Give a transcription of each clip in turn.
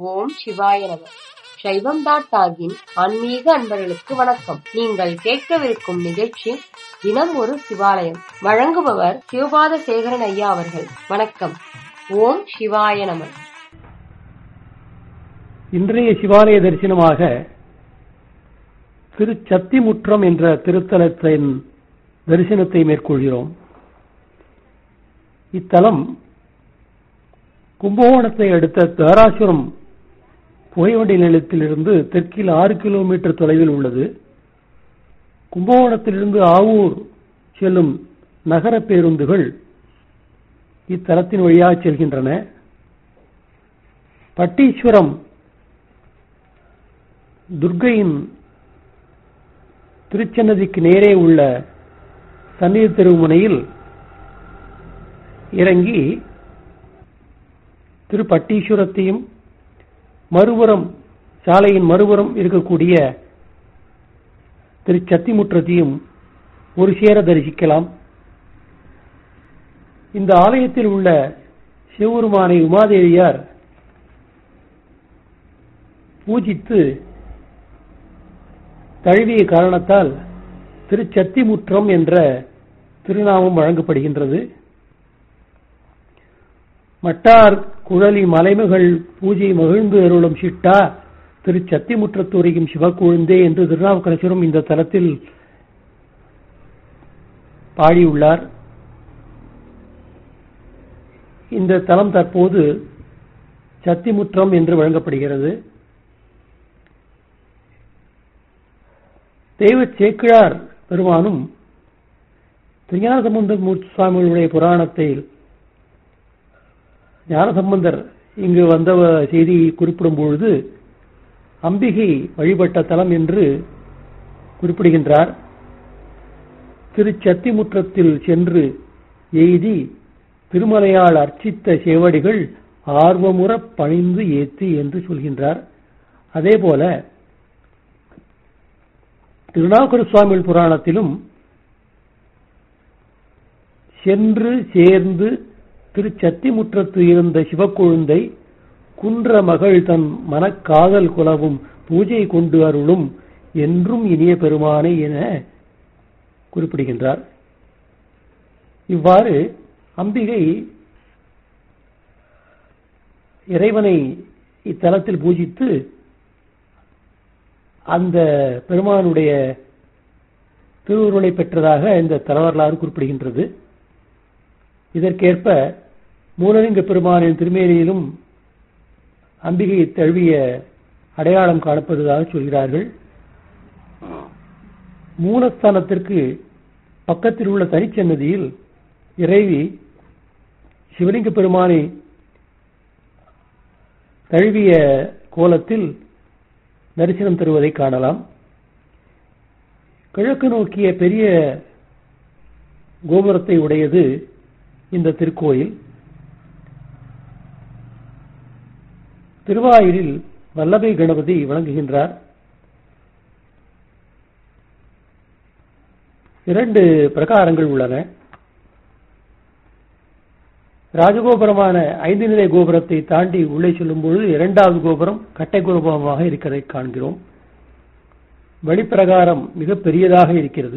ஓம் சிவாய நம சைவம் டாட் டாகின் ஆன்மீக அன்பர்களுக்கு வணக்கம் நீங்கள் கேட்கவிருக்கும் நிகழ்ச்சி தினம் ஒரு சிவாலயம் வழங்குபவர் சிவபாத சேகரன் ஐயா அவர்கள் வணக்கம் ஓம் சிவாய நம இன்றைய சிவாலய தரிசனமாக திருச்சத்திமுற்றம் என்ற திருத்தலத்தின் தரிசனத்தை மேற்கொள்கிறோம் இத்தலம் கும்பகோணத்தை அடுத்த தாராசுரம் புகைவண்டி நிலையத்திலிருந்து தெற்கில் ஆறு கிலோமீட்டர் தொலைவில் உள்ளது கும்பகோணத்திலிருந்து ஆவூர் செல்லும் நகர பேருந்துகள் இத்தலத்தின் வழியாக செல்கின்றன பட்டீஸ்வரம் துர்கையின் திருச்சன்னதிக்கு நேரே உள்ள சந்நிதி தெருமுனையில் இறங்கி திருப்பட்டீஸ்வரத்தையும் மறுபுறம் சாலையின் மறுபுறம் இருக்கக்கூடிய திருச்சத்திமுற்றத்தையும் ஒரு சேர தரிசிக்கலாம் இந்த ஆலயத்தில் உள்ள சிவபெருமானை உமாதேவியார் பூஜித்து தழுவிய காரணத்தால் திருச்சத்திமுற்றம் என்ற திருநாமம் வழங்கப்படுகின்றது மட்டார் குழலி மலைமகள் பூஜை மகிழ்ந்து அருளும் சிட்டா திரு சத்திமுற்றத்துறையும் சிவக்குழுந்தே என்று திருநாவுக்கரசரும் இந்த தலத்தில் பாடியுள்ளார் இந்த தலம் தற்போது சத்திமுற்றம் என்று வழங்கப்படுகிறது தெய்வ சேக்கிழார் பெருமானும் திருஞான சம்பந்தமூர்த்தி சுவாமிகளுடைய புராணத்தில் ஞானசம்பந்தர் இங்கு வந்த செய்தி குறிப்பிடும் பொழுது அம்பிகை வழிபட்ட தலம் என்று குறிப்பிடுகின்றார் திருச்சத்திமுற்றத்தில் சென்று எய்தி திருமலையால் அர்ச்சித்த சேவடிகள் ஆர்வமுற பணிந்து ஏத்தி என்று சொல்கின்றார் அதேபோல திருநாவுக்கர சுவாமிகள் புராணத்திலும் சென்று சேர்ந்து திருச்சத்திமுற்றத்து இருந்த சிவக்கொழுந்தை குன்ற மகள் தன் மனக்காதல் குலவும் பூஜை கொண்டு அருளும் என்றும் இனிய பெருமானை என குறிப்பிடுகின்றார் இவ்வாறு அம்பிகை இறைவனை இத்தலத்தில் பூஜித்து அந்த பெருமானுடைய திருவுருளை பெற்றதாக இந்த தலவரலாறு குறிப்பிடுகின்றது இதற்கேற்ப மூலலிங்க பெருமானின் திருமேனியிலும் அம்பிகை தழுவிய அடையாளம் காணப்படுவதாக சொல்கிறார்கள் மூலஸ்தானத்திற்கு பக்கத்தில் உள்ள தனிச்சன்னதியில் இறைவி சிவலிங்க பெருமானை தழுவிய கோலத்தில் தரிசனம் தருவதை காணலாம் கிழக்கு நோக்கிய பெரிய கோபுரத்தை உடையது இந்த திருக்கோயில் திருவாயிலில் வல்லபை கணபதி வழங்குகின்றார் இரண்டு பிரகாரங்கள் உள்ளன ராஜகோபுரமான ஐந்து நிலை கோபுரத்தை தாண்டி உள்ளே செல்லும் பொழுது இரண்டாவது கோபுரம் கட்டை கோபுரமாக இருக்கிறதை காண்கிறோம் வெளிப்பிரகாரம் மிக பெரியதாக இருக்கிறது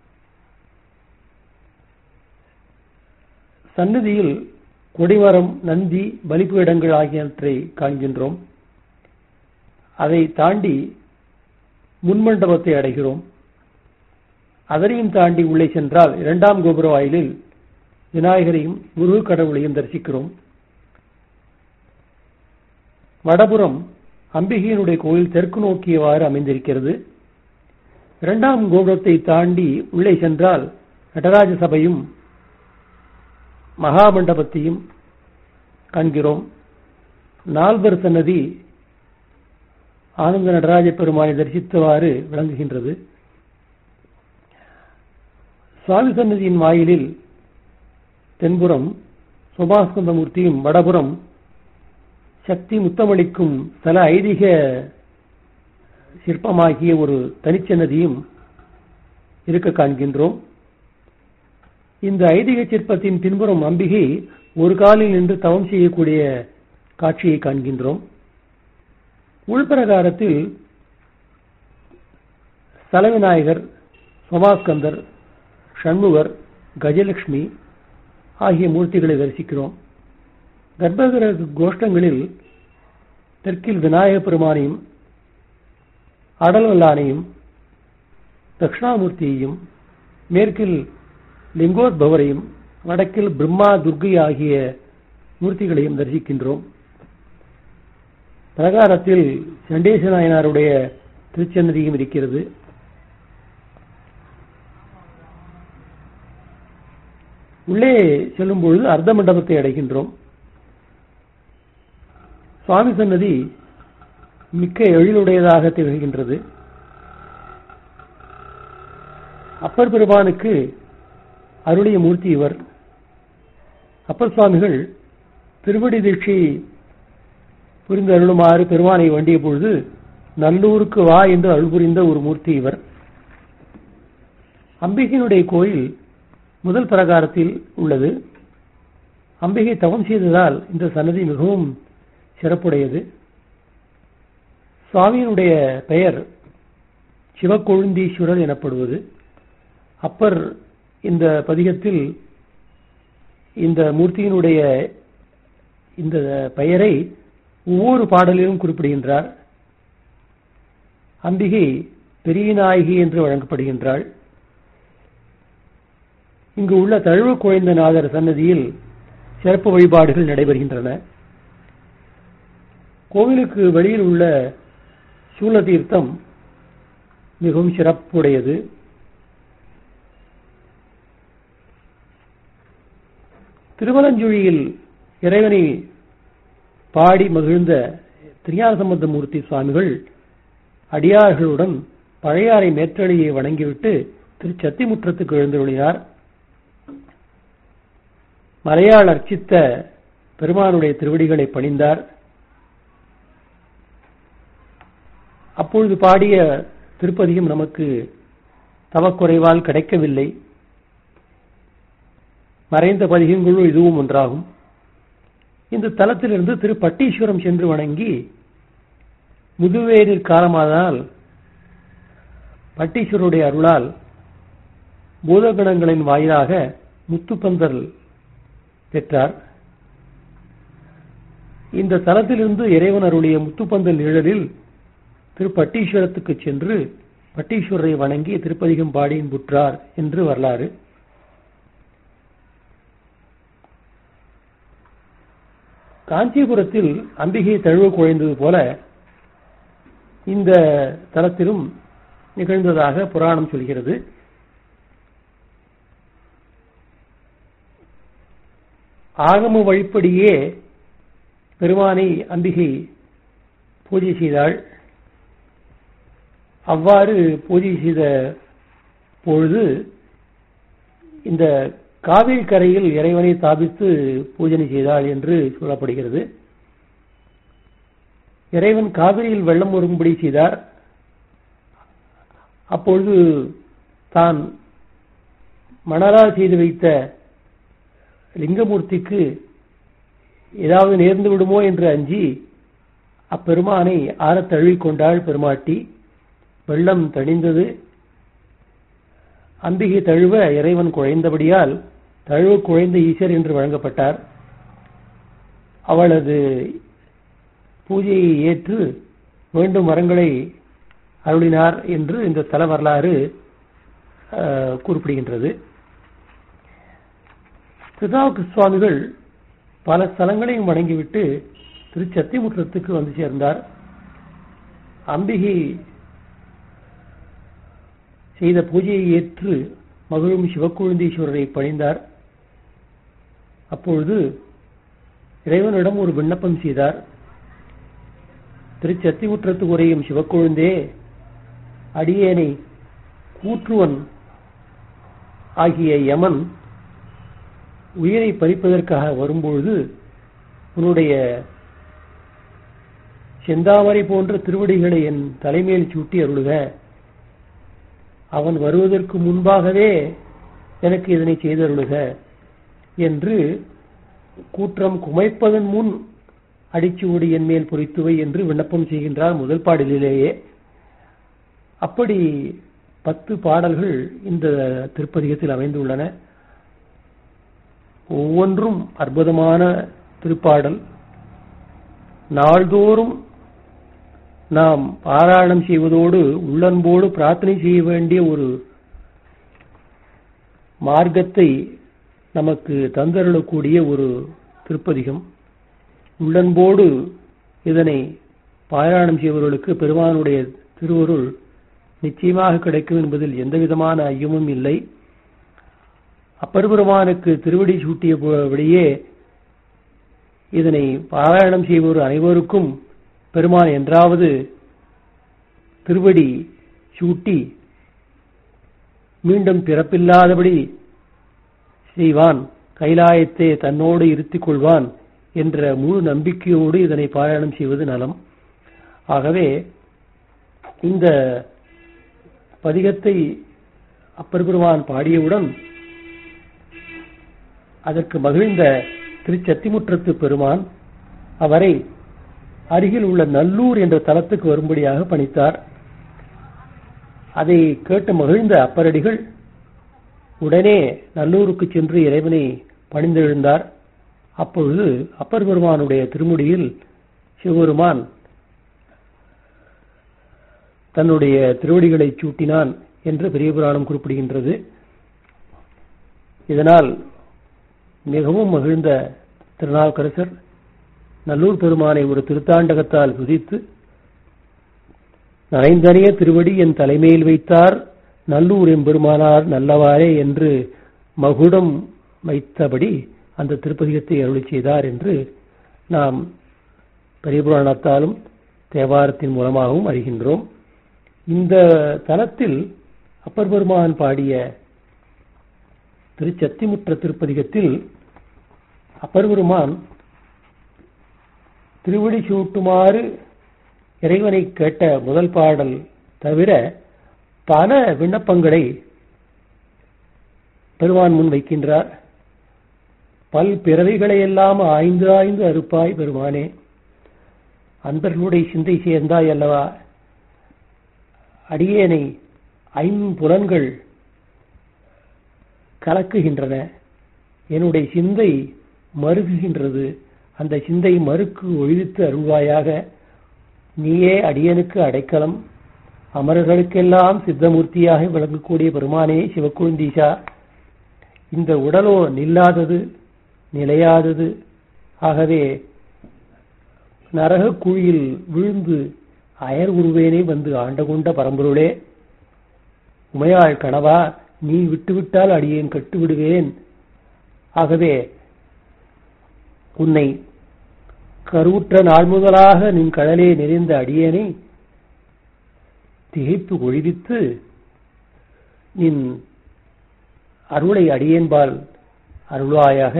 சன்னதியில் கொடிமரம் நந்தி பலிபீடங்கள் ஆகியவற்றை காண்கின்றோம் அதை தாண்டி முன்மண்டபத்தை அடைகிறோம் அதனையும் தாண்டி உள்ளே சென்றால் இரண்டாம் கோபுர வாயிலில் விநாயகரையும் முருக கடவுளையும் தரிசிக்கிறோம் வடபுறம் அம்பிகையினுடைய கோயில் தெற்கு நோக்கியவாறு அமைந்திருக்கிறது இரண்டாம் கோபுரத்தை தாண்டி உள்ளே சென்றால் நடராஜ சபையும் மகாமண்டபத்தையும் காண்கிறோம் நால்வர் சன்னதி ஆனந்த நடராஜ பெருமானை தரிசித்தவாறு விளங்குகின்றது சுவாமி சன்னதியின் வாயிலில் தென்புறம் சுபாஸ்கந்தமூர்த்தியும் வடபுறம் சக்தி முத்தமளிக்கும் தல ஐதீக சிற்பமாகிய ஒரு தனிச்சன்னதியும் இருக்க காண்கின்றோம் இந்த ஐதீக சிற்பத்தின் பின்புறம் அம்பிகை ஒரு காலில் நின்று தவம் செய்யக்கூடிய காட்சியை காண்கின்றோம் உள்பிரகாரத்தில் ஸ்தலவிநாயகர் சோமாஸ்கந்தர் ஷண்முகர் கஜலட்சுமி ஆகிய மூர்த்திகளை தரிசிக்கிறோம் கர்ப்பகிரக கோஷ்டங்களில் தெற்கில் விநாயக பெருமானையும் அடல்வல்லானையும் தட்சிணாமூர்த்தியையும் மேற்கில் லிங்கோத்பவரையும் வடக்கில் பிரம்மா துர்கை ஆகிய மூர்த்திகளையும் தரிசிக்கின்றோம் பிரகாரத்தில் சண்டேச நாயனாருடைய திருச்சன்னதியும் இருக்கிறது உள்ளே செல்லும் பொழுது அர்த்த மண்டபத்தை அடைகின்றோம் சுவாமி சன்னதி மிக்க எழிலுடையதாக திகழ்கின்றது அப்பர் பெருமானுக்கு அருளிய மூர்த்தி இவர் அப்பர் சுவாமிகள் திருவடி தீட்சை புரிந்து அருளுமாறு பெருமானை வேண்டிய பொழுது நல்லூருக்கு வா என்று அருள் புரிந்த ஒரு மூர்த்தி இவர் அம்பிகையினுடைய கோயில் முதல் பிரகாரத்தில் உள்ளது அம்பிகை தவம் செய்ததால் இந்த சன்னதி மிகவும் சிறப்புடையது சுவாமியினுடைய பெயர் சிவக்கொழுந்தீஸ்வரர் எனப்படுவது அப்பர் இந்த பதிகத்தில் இந்த மூர்த்தியினுடைய இந்த பெயரை ஒவ்வொரு பாடலிலும் குறிப்பிடுகின்றார் அம்பிகை பெரிய நாயகி என்று வழங்கப்படுகின்றாள் இங்கு உள்ள தழுவு குழைந்த நாதர் சன்னதியில் சிறப்பு வழிபாடுகள் நடைபெறுகின்றன கோவிலுக்கு வெளியில் உள்ள சூலதீர்த்தம் மிகவும் சிறப்புடையது திருவலஞ்சுழியில் இறைவனை பாடி மகிழ்ந்த திரியான சம்பந்தமூர்த்தி சுவாமிகள் அடியார்களுடன் பழையாறை மேற்றளியை வணங்கிவிட்டு திரு சத்திமுற்றத்துக்கு எழுந்தருளினார் மலையாள் அர்ச்சித்த பெருமானுடைய திருவடிகளை பணிந்தார் அப்பொழுது பாடிய திருப்பதியும் நமக்கு தவக்குறைவால் கிடைக்கவில்லை மறைந்த பதிகங்களுள் இதுவும் ஒன்றாகும் இந்த தலத்திலிருந்து திரு பட்டீஸ்வரம் சென்று வணங்கி முதுவேரில் காலமானால் பட்டீஸ்வருடைய அருளால் பூதகணங்களின் வாயிலாக முத்துப்பந்தல் பெற்றார் இந்த தலத்திலிருந்து இறைவன் அருளிய முத்துப்பந்தல் நிழலில் திரு பட்டீஸ்வரத்துக்கு சென்று பட்டீஸ்வரரை வணங்கி திருப்பதிகம் பாடியின் புற்றார் என்று வரலாறு காஞ்சிபுரத்தில் அம்பிகை தழுவ குழைந்தது போல இந்த தலத்திலும் நிகழ்ந்ததாக புராணம் சொல்கிறது ஆகம வழிப்படியே பெருமானை அம்பிகை பூஜை செய்தாள் அவ்வாறு பூஜை செய்த பொழுது இந்த காவிரி கரையில் இறைவனை தாபித்து பூஜனை செய்தாள் என்று சொல்லப்படுகிறது இறைவன் காவிரியில் வெள்ளம் வரும்படி செய்தார் அப்பொழுது தான் மணலால் செய்து வைத்த லிங்கமூர்த்திக்கு ஏதாவது நேர்ந்து விடுமோ என்று அஞ்சி அப்பெருமானை ஆறத் தழுவிக்கொண்டாள் பெருமாட்டி வெள்ளம் தணிந்தது அம்பிகை தழுவ இறைவன் குழைந்தபடியால் தழுவ குழைந்த ஈசர் என்று வழங்கப்பட்டார் அவளது பூஜையை ஏற்று வேண்டும் மரங்களை அருளினார் என்று இந்த தல வரலாறு குறிப்பிடுகின்றது திருநாவுக்கு சுவாமிகள் பல ஸ்தலங்களையும் வணங்கிவிட்டு திருச்சத்திமுற்றத்துக்கு வந்து சேர்ந்தார் அம்பிகை செய்த பூஜையை ஏற்று மகிழும் சிவக்குழுந்தீஸ்வரரை பணிந்தார் அப்பொழுது இறைவனிடம் ஒரு விண்ணப்பம் செய்தார் திருச்சத்திமுற்றத்து உரையும் சிவக்கொழுந்தே அடியேனை கூற்றுவன் ஆகிய யமன் உயிரை பறிப்பதற்காக வரும்பொழுது உன்னுடைய செந்தாமரை போன்ற திருவடிகளை என் தலைமையில் சூட்டி அருளுக அவன் வருவதற்கு முன்பாகவே எனக்கு இதனை செய்தருளுக என்று கூற்றம் குமைப்பதன் முன் அடிச்சுவடி என் மேல் பொறித்துவை என்று விண்ணப்பம் செய்கின்றார் முதல் பாடலிலேயே அப்படி பத்து பாடல்கள் இந்த திருப்பதிகத்தில் அமைந்துள்ளன ஒவ்வொன்றும் அற்புதமான திருப்பாடல் நாள்தோறும் நாம் பாராயணம் செய்வதோடு உள்ளன்போடு பிரார்த்தனை செய்ய வேண்டிய ஒரு மார்க்கத்தை நமக்கு தந்தருளக்கூடிய ஒரு திருப்பதிகம் உள்ளன்போடு இதனை பாராயணம் செய்பவர்களுக்கு பெருமானுடைய திருவருள் நிச்சயமாக கிடைக்கும் என்பதில் எந்த விதமான ஐயமும் இல்லை அப்பெருமானுக்கு திருவடி சூட்டியபடியே இதனை பாராயணம் செய்வோர் அனைவருக்கும் பெருமான் என்றாவது திருவடி சூட்டி மீண்டும் பிறப்பில்லாதபடி செய்வான் கைலாயத்தை தன்னோடு இருத்திக் கொள்வான் என்ற முழு நம்பிக்கையோடு இதனை பாராயணம் செய்வது நலம் ஆகவே இந்த பதிகத்தை அப்பெருமான் பாடியவுடன் அதற்கு மகிழ்ந்த திருச்சத்திமுற்றத்து பெருமான் அவரை அருகில் உள்ள நல்லூர் என்ற தலத்துக்கு வரும்படியாக பணித்தார் அதை கேட்டு மகிழ்ந்த அப்பரடிகள் உடனே நல்லூருக்கு சென்று இறைவனை பணிந்தெழுந்தார் அப்பொழுது அப்பர் பெருமானுடைய திருமுடியில் சிவபெருமான் தன்னுடைய திருவடிகளை சூட்டினான் என்று பெரிய புராணம் குறிப்பிடுகின்றது இதனால் மிகவும் மகிழ்ந்த திருநாவுக்கரசர் நல்லூர் பெருமானை ஒரு திருத்தாண்டகத்தால் துதித்து நரைந்தனிய திருவடி என் தலைமையில் வைத்தார் நல்லூர் எம்பெருமானார் நல்லவாரே என்று மகுடம் வைத்தபடி அந்த திருப்பதிகத்தை அருளி செய்தார் என்று நாம் பெரிய புராணத்தாலும் தேவாரத்தின் மூலமாகவும் அறிகின்றோம் இந்த தலத்தில் அப்பர் பெருமான் பாடிய திருச்சத்திமுற்ற திருப்பதிகத்தில் அப்பர் பெருமான் திருவடி சூட்டுமாறு இறைவனை கேட்ட முதல் பாடல் தவிர பல விண்ணப்பங்களை பெருமான் முன் வைக்கின்றார் பல் பிறவிகளை எல்லாம் ஆய்ந்து ஆய்ந்து அறுப்பாய் பெருமானே அன்பர்களுடைய சிந்தை சேர்ந்தாய் அல்லவா அடியேனை ஐம்புலன்கள் கலக்குகின்றன என்னுடைய சிந்தை மறுகுகின்றது அந்த சிந்தை மறுக்கு ஒழித்து அருள்வாயாக நீயே அடியனுக்கு அடைக்கலம் அமரர்களுக்கெல்லாம் சித்தமூர்த்தியாக விளங்கக்கூடிய பெருமானே சிவக்குழுந்தீஷா இந்த உடலோ நில்லாதது நிலையாதது ஆகவே நரக குழியில் விழுந்து அயர் உருவேனே வந்து ஆண்ட கொண்ட பரம்பொருளே உமையாள் கணவா நீ விட்டுவிட்டால் அடியேன் கட்டு விடுவேன் ஆகவே உன்னை கருவுற்ற நாள் முதலாக நின் கடலே நிறைந்த அடியேனை திகைப்பு ஒழிவித்து நின் அருளை அடியேன்பால் அருள்வாயாக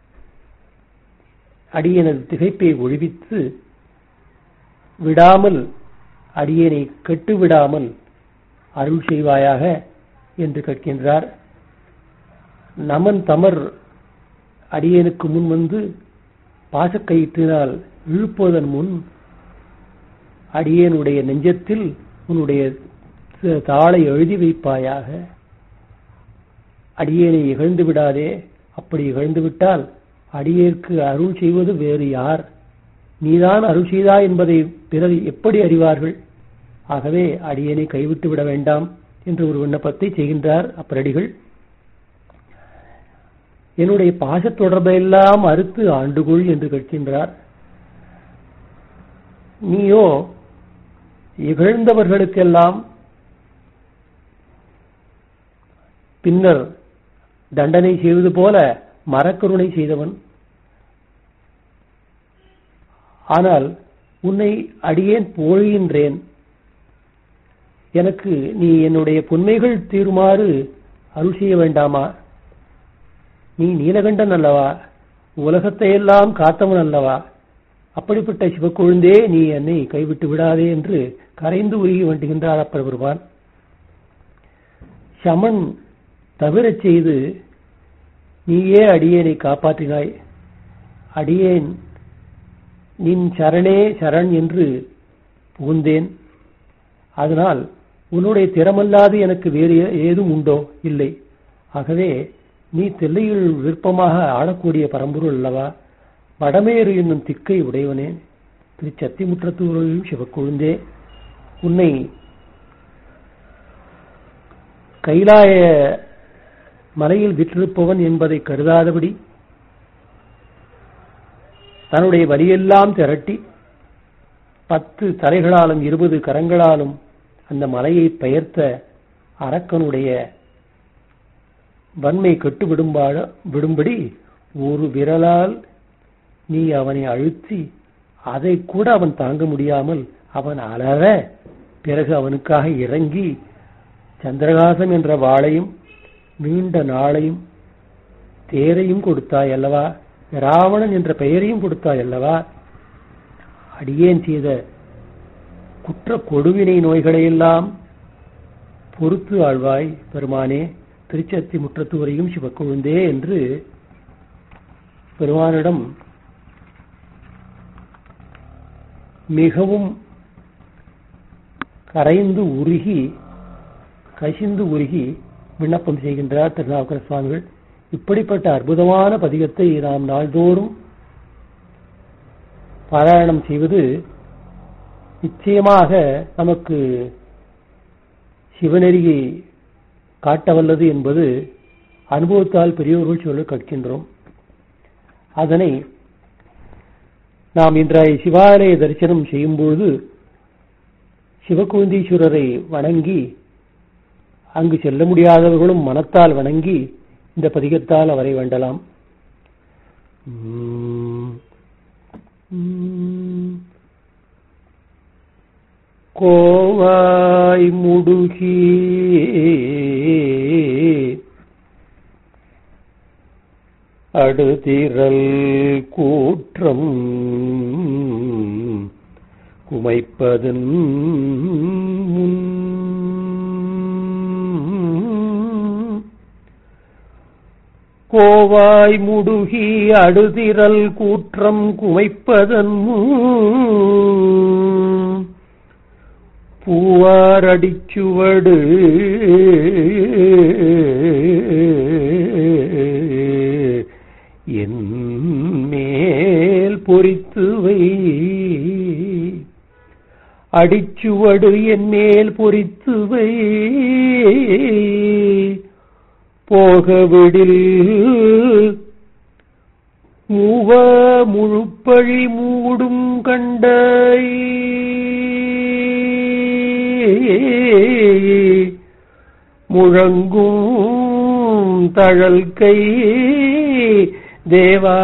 அடியனது திகைப்பை ஒழிவித்து விடாமல் அடியேனை கெட்டு விடாமல் அருள் செய்வாயாக என்று கேட்கின்றார் நமன் தமர் அடியேனுக்கு முன் வந்து பாசக்கயிற்றினால் இழுப்பதன் முன் அடியேனுடைய நெஞ்சத்தில் உன்னுடைய தாளை எழுதி வைப்பாயாக அடியேனை இகழ்ந்து விடாதே அப்படி இகழ்ந்து விட்டால் அடியேற்கு அருள் செய்வது வேறு யார் நீதான் அருள் செய்தாய் என்பதை பிறர் எப்படி அறிவார்கள் ஆகவே அடியேனை கைவிட்டு விட வேண்டாம் என்று ஒரு விண்ணப்பத்தை செய்கின்றார் அப்பரடிகள் என்னுடைய பாச தொடர்பையெல்லாம் அறுத்து ஆண்டுகொள் என்று கேட்கின்றார் நீயோ இகழ்ந்தவர்களுக்கெல்லாம் பின்னர் தண்டனை செய்வது போல மரக்கருணை செய்தவன் ஆனால் உன்னை அடியேன் போழ்கின்றேன் எனக்கு நீ என்னுடைய பொன்மைகள் தீருமாறு அருள் செய்ய வேண்டாமா நீ நீலகண்டன் அல்லவா உலகத்தையெல்லாம் காத்தவன் அல்லவா அப்படிப்பட்ட சிவக்கொழுந்தே நீ என்னை கைவிட்டு விடாதே என்று கரைந்து உருகி வேண்டுகின்றார் அப்பர் பெருமான் சமன் தவிரச் செய்து நீயே அடியேனை காப்பாற்றினாய் அடியேன் நின் சரணே சரண் என்று புகுந்தேன் அதனால் உன்னுடைய திறமல்லாது எனக்கு வேறு ஏ- ஏதும் உண்டோ இல்லை ஆகவே நீ தில்லையில் விருப்பமாக ஆடக்கூடிய பரம்பொருள் அல்லவா வடமேறு என்னும் திக்கை உடையவனே திரு சத்திமுற்றத்தூரையும் சிவக்கொழுந்தே உன்னை கைலாய மலையில் விற்றிருப்பவன் என்பதை கருதாதபடி தன்னுடைய வலியெல்லாம் திரட்டி பத்து தலைகளாலும் இருபது கரங்களாலும் அந்த மலையை பெயர்த்த அரக்கனுடைய வன்மை கெட்டு விடும்பாட விடும்படி ஒரு விரலால் நீ அவனை அழுத்தி அதை கூட அவன் தாங்க முடியாமல் அவன் அலற பிறகு அவனுக்காக இறங்கி சந்திரகாசம் என்ற வாளையும் நீண்ட நாளையும் தேரையும் கொடுத்தாய் அல்லவா ராவணன் என்ற பெயரையும் கொடுத்தாய் அல்லவா அடியேன் செய்த குற்ற கொடுவினை நோய்களையெல்லாம் பொறுத்து ஆழ்வாய் பெருமானே திருச்சத்தி முற்றத்துவரையும் சிவக்கொழுந்தே என்று பெருமானிடம் மிகவும் கரைந்து உருகி கசிந்து உருகி விண்ணப்பம் செய்கின்றார் திருநாவுக்கர சுவாமிகள் இப்படிப்பட்ட அற்புதமான பதிகத்தை நாம் நாள்தோறும் பாராயணம் செய்வது நிச்சயமாக நமக்கு சிவநெறியை காட்டவல்லது என்பது அனுபவத்தால் பெரியோர்கள் சொல்ல கற்கின்றோம் அதனை நாம் இன்றைய சிவாலய தரிசனம் செய்யும்பொழுது சிவகுந்தீஸ்வரரை வணங்கி அங்கு செல்ல முடியாதவர்களும் மனத்தால் வணங்கி இந்த பதிகத்தால் அவரை வேண்டலாம் உம் உம் கோவாய் முடுகி அடுதிரல் கூற்றம் குமைப்பதன் முன் கோவாய் முடுகி அடுதிரல் கூற்றம் குமைப்பதன் முன் பூவாரடிச்சுவடு என் மேல் பொறித்துவை அடிச்சுவடு என் மேல் பொறித்துவை போகவிடில் மூவ முழுப்பழி மூடும் கண்டாய் முழங்கும் தழல் கை தேவா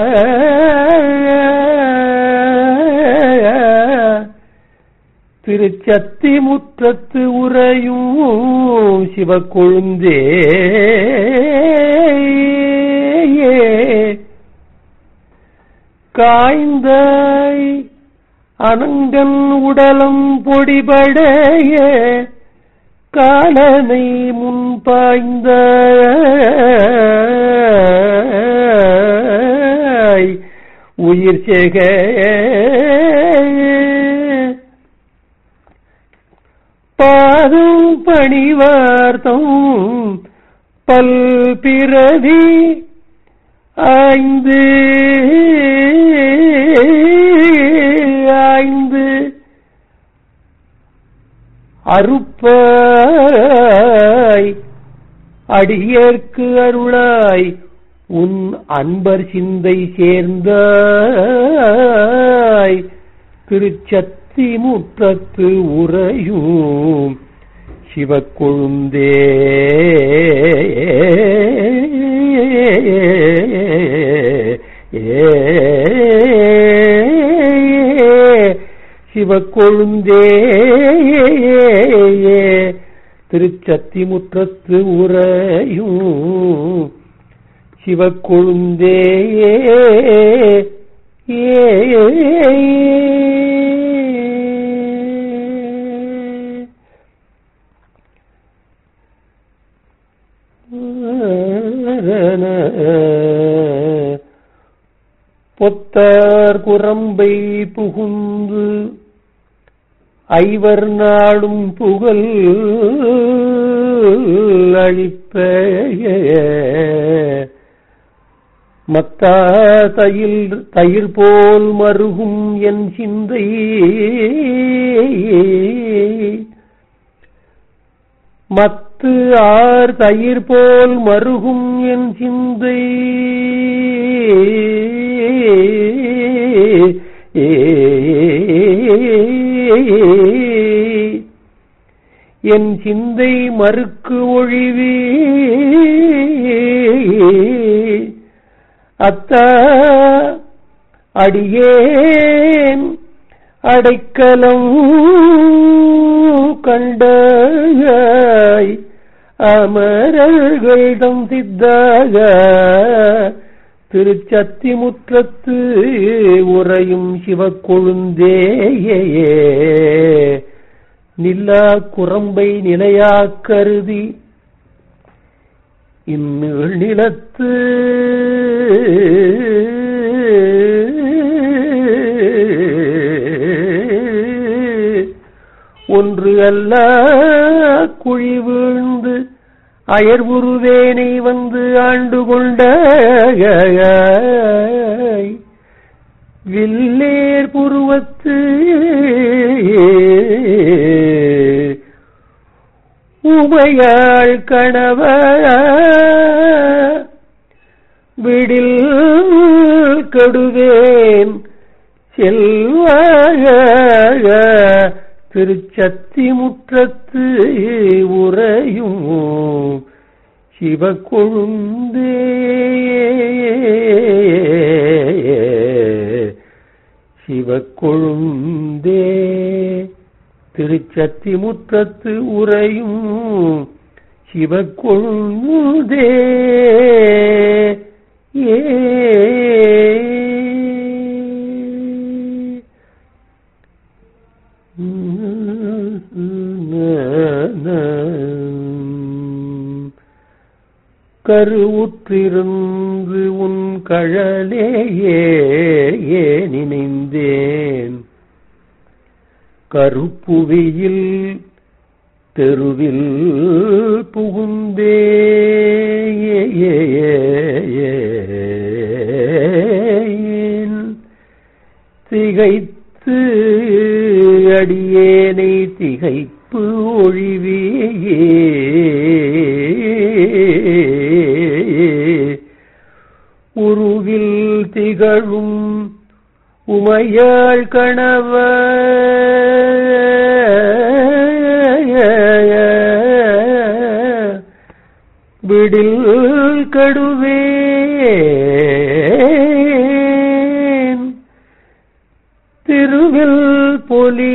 திருச்சத்தி முற்றத்து உறையும் சிவக்கொழுந்தே காய்ந்தாய் அனங்கன் உடலம் பொடிபடைய காலனை முன்பாய்ந்த உயிர் செக பாதம் பணிவார்த்தம் பல் பிறவி ஐந்து ஐந்து அறுப்பாய் அடியேற்கு அருளாய் உன் அன்பர் சிந்தை சேர்ந்தாய் திருச்சத்தி முற்றத்து உறையும் சிவக்கொழுந்தே சிவக்கொழுந்தே திருச்சத்தி முற்றத்து உறையும் சிவக்கொழுந்தே பொத் மத்தார் குரம்பை புகுந்து ஐவர் நாடும் புகழ் அழிப்ப மத்தா தயிர் தயிர் போல் மருகும் என் சிந்தை மத்து ஆர் தயிர் போல் மருகும் என் சிந்தை என் சிந்தை மறுக்கு ஒழிவி அத்தா அடியேன் அடைக்கலம் கண்டாய் அமரர்களிடம் சித்தாக திருச்சத்தி முற்றத்து உறையும் சிவக்கொழுந்தேயே நில்லா குரம்பை நிலையா கருதி இந்நீள் நிலத்து ஒன்று அல்ல குழி வீழ்ந்து அயர்வுருவேனை வந்து ஆண்டு கொண்ட வில்லேர் புருவத்து உமையாள் கணவ விடில் கெடுவேன் செல்வாக திருச்சத்தி முற்றத்து உறையும் சிவக்கொழுந்தே சிவக்கொழுந்தே திருச்சத்தி முற்றத்து உறையும் சிவக்கொழுந்தே ஏ கருவுற்றிருந்து உன் கழலேயே ஏ நினைந்தேன் கருப்புவியில் தெருவில் புகுந்தே திகைத்து அடியேனை திகைப்பு ஒழிவியே உருவில் திகழும் உமையாள் கணவ விடில் கடுவேன் திருவில் பொலி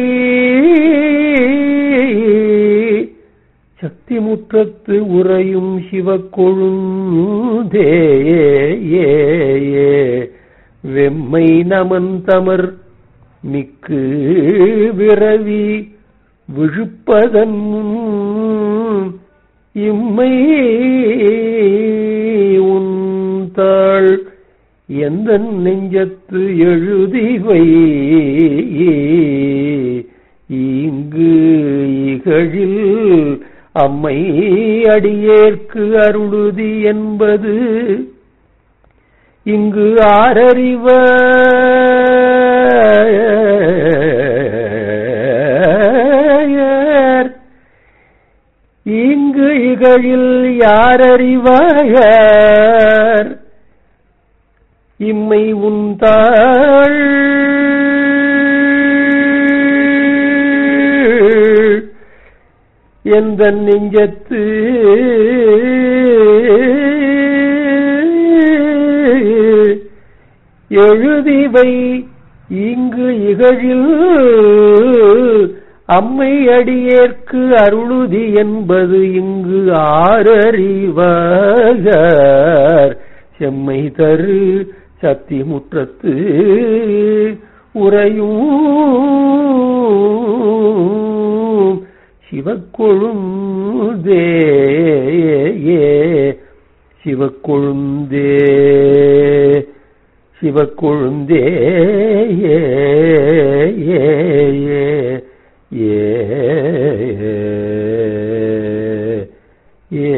சக்தி முற்றத்து உறையும் சிவக்கொழுந்தே ஏ ஏ வெம்மை நமன் தமர் மிக்கு விரவி விழுப்பதன் முன் இம்மை உந்தாள் எந்த நெஞ்சத்து எழுதிவை இங்கு இகழில் அம்மை அடியேற்கு அருளுதி என்பது இங்கு ஆரறிவ இங்கு இகழில் யாரறிவாயர் இம்மை உந்தாள் எந்த நெஞ்சத்து எழுதிவை இங்கு இகழில் அம்மை அடியேற்கு அருளுதி என்பது இங்கு ஆரறிவார் செம்மை தரு சத்தி முற்றத்து உறையும் சிவக்கொழுந்தே சிவக்கொழுந்தே சிவக்கொழுந்தே ஏ ஏ ஏ ஏ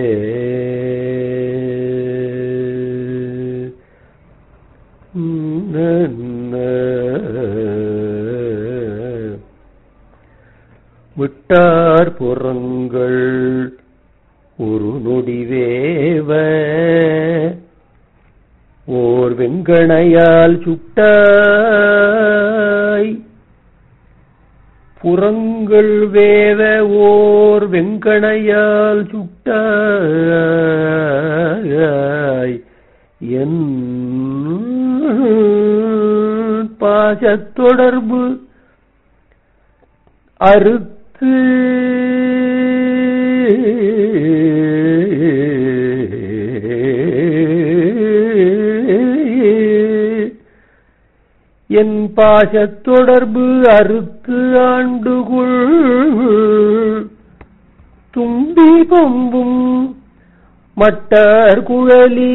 விட்டார் புறங்கள் ஒரு நொடிவேவ ஓர் வெங்கணையால் சுட்டாய் புறங்கள் வேவ ஓர் வெங்கணையால் சுட்டாய் என் பாசத் தொடர்பு அறுத்து என் பாசத் தொடர்பு அறுத்து ஆண்டுகுள் தும்பி பம்பும் மட்டார் குழலி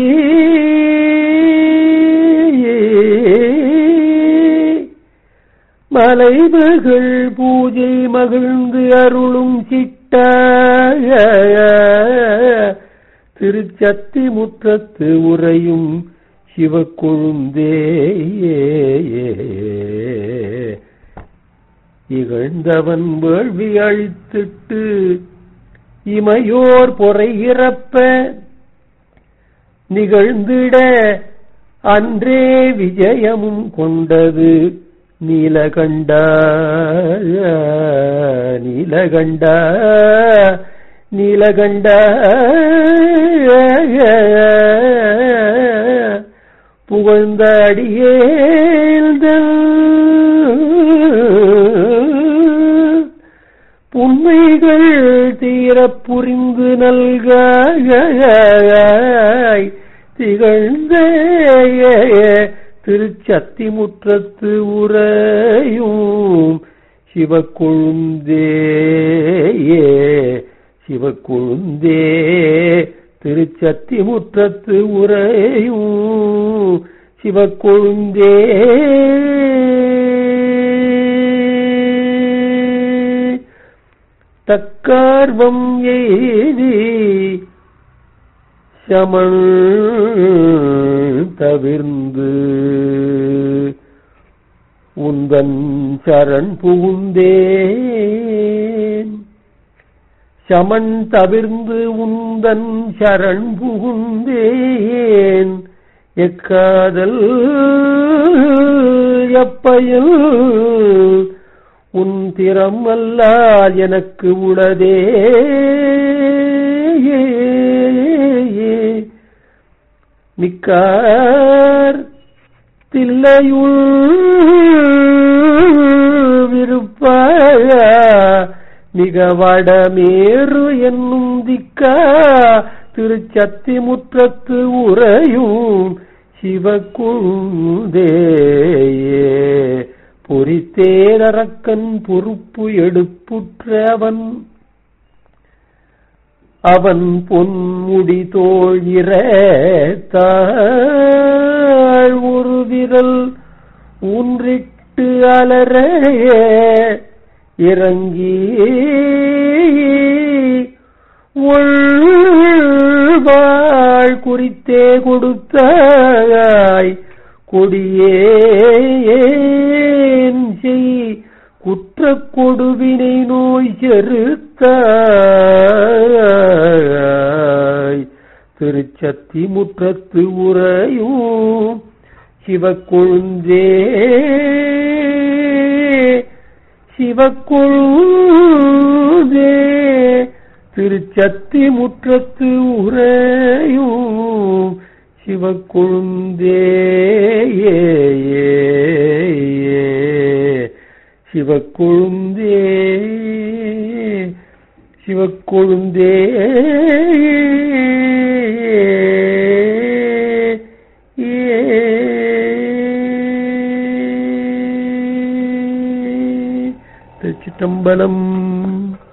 மலைமகள் பூஜை மகிழ்ந்து அருளும் சிட்ட திருச்சத்தி முற்றத்து உறையும் சிவக்கொழுந்தே இகழ்ந்தவன் வேள்வி அழித்திட்டு இமையோர் பொறை இறப்ப நிகழ்ந்திட அன்றே விஜயமும் கொண்டது நீலகண்ட நீலகண்ட நீலகண்ட புகழ்ந்த அடியேல்தல் உண்மைகள் தீரப் புரிந்து நல்காய் திகழ்ந்த திருச்சத்தி முற்றத்து உரையும் சிவக்கொழுந்தே சிவக்கொழுந்தே திருச்சத்தி முற்றத்து உரையும் சிவக்கொழுந்தே தக்கார்வம் எய்தி சமள் தவிர்ந்து உந்தன் சரண் புகுந்தேன் சமன் தவிர்ந்து உந்தன் சரண் புகுந்தேன் எக்காதல் எப்பையில் உன் திறம் அல்லால் எனக்கு உளதே மிக்கார் தில்லையுள் விருப்பாய மிக வடமேறு என்னும் திக்கா திருச்சத்தி முற்றத்து உறையும் சிவக்குந்தேயே பொறித்தேரக்கன் பொறுப்பு எடுப்புற்றவன் அவன் பொன்முடி தோழிற தாழ் ஒரு விரல் ஊன்றிட்டு அலறைய இறங்கி வாழ் குறித்தே கொடுத்தாய் கொடியேன் செய் குற்றக் கொடுவினை நோய் செருத்தாய் திருச்சத்தி முற்றத்து உறையும் சிவக்கொழுந்தே சிவக்கொழுந்தே திருச்சத்தி முற்றத்து உறையும் சிவக்கொழுந்தே சிவக்கொழுந்தே சிவக்கொழுந்தே திருச்சிட்டம்பலம்